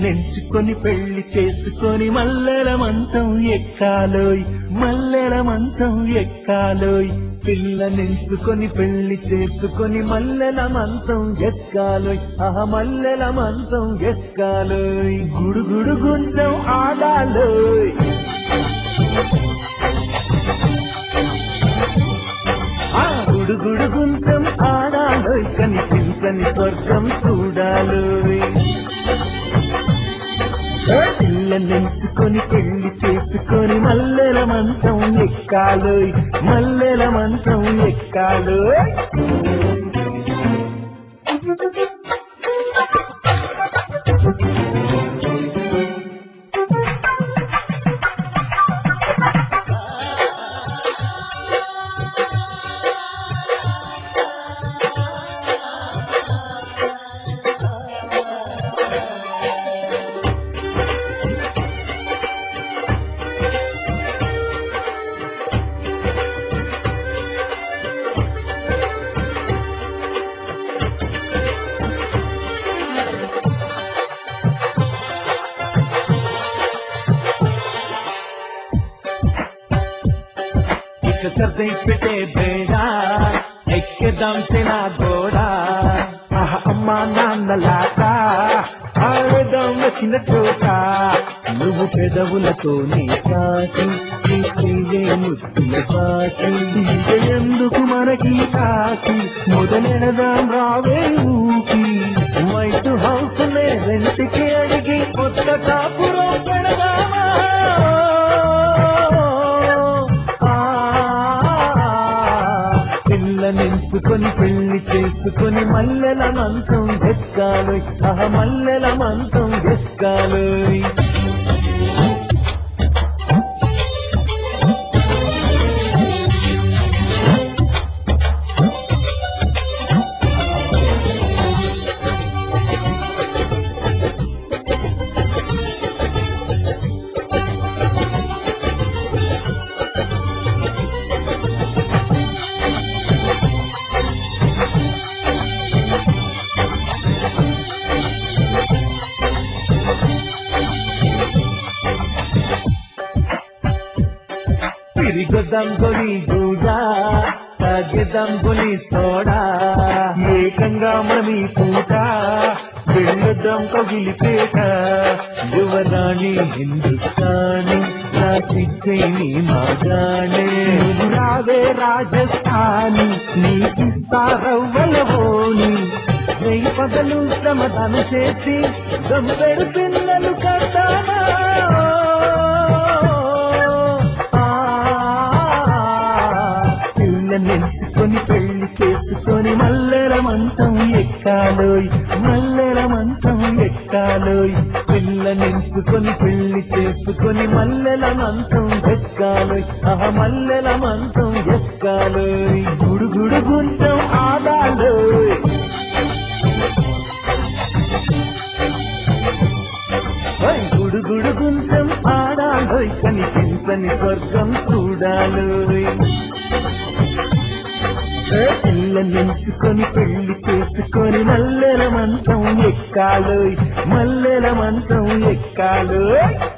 పిల్లనెంచుకొని పెళ్లి చేసుకొని మల్లెల మంచం ఎక్కాలోయ్ మల్లెల మంచం ఎక్కాలోయ్ పిల్లనెంచుకొని పెళ్లి చేసుకొని మల్లెల మంచం ఎక్కాలోయ్ ఆహ మల్లెల మంచం ఎక్కాలోయ్ గుడుగుడు గుంచం ఆడాలోయ్ ఆ గుడుగుడు గుంచం ఆడాలోయ్ కనిపించని స్వర్గం చూడాలోయ్ పిల్లనెంచుకొని పెళ్లి చేసుకొని మల్లెల మంచం ఎక్కాలోయ్ మల్లెల మంచం ఎక్కాలోయ్ ఇక సర్దై పెట్టే బేడ ఎక్కేదాం చిన్న గోడ ఆహ అమ్మా నాన్నలాట ఆడదాం వచ్చిన చోట నువ్వు పెదవులతో నీ కాకి నీ చెయ్యే ముద్దుల కాకి ఇక ఎందుకు మనకి కాకి మొదలెడదాం రావే ఊకి వైట్ హౌస్ నే రెంట్కి అడిగి కొత్త కాపురం పెడదామా పిల్లనెంచుకొని పెళ్లి చేసుకొని మల్లెల మంచం ఎక్కాలి ఆహ మల్లెల మంచం ఎక్కాలి తిరిగొద్దాం గొలి గూడా తాగేద్దాం గొలి సోడా ఏకంగా మనం ఈ పూట వెళ్ళొద్దాం కగిలిపేట యువరాణి హిందుస్థానీ నా సిజ్జైని మాగానే నువ్వు రావే రాజస్థానీ నీకిస్తా రవ్వలవోని వెయ్యి పగలు శ్రమదానం చేసి గంపెడు పిల్లలు కట్టానా పిల్లనెంచుకొని పెళ్లి చేసుకొని మల్లెల మంచం ఎక్కాలోయ్ మల్లెల మంచం ఎక్కాలోయ్ పిల్లనెంచుకొని పెళ్లి చేసుకొని మల్లెల మంచం ఎక్కాలోయ్ ఆహ మల్లెల మంచం ఎక్కాలోయ్ గుడుగుడు గుంచం ఆడాలోయ్ ఓయ్ గుడుగుడు గుంచం ఆడాలోయ్ కనిపించని స్వర్గం చూడాలోయ్ పిల్లనెంచుకొని పెళ్లి చేసుకొని మల్లెల మంచం ఎక్కాలోయ్ మల్లెల మంచం ఎక్కాలోయ్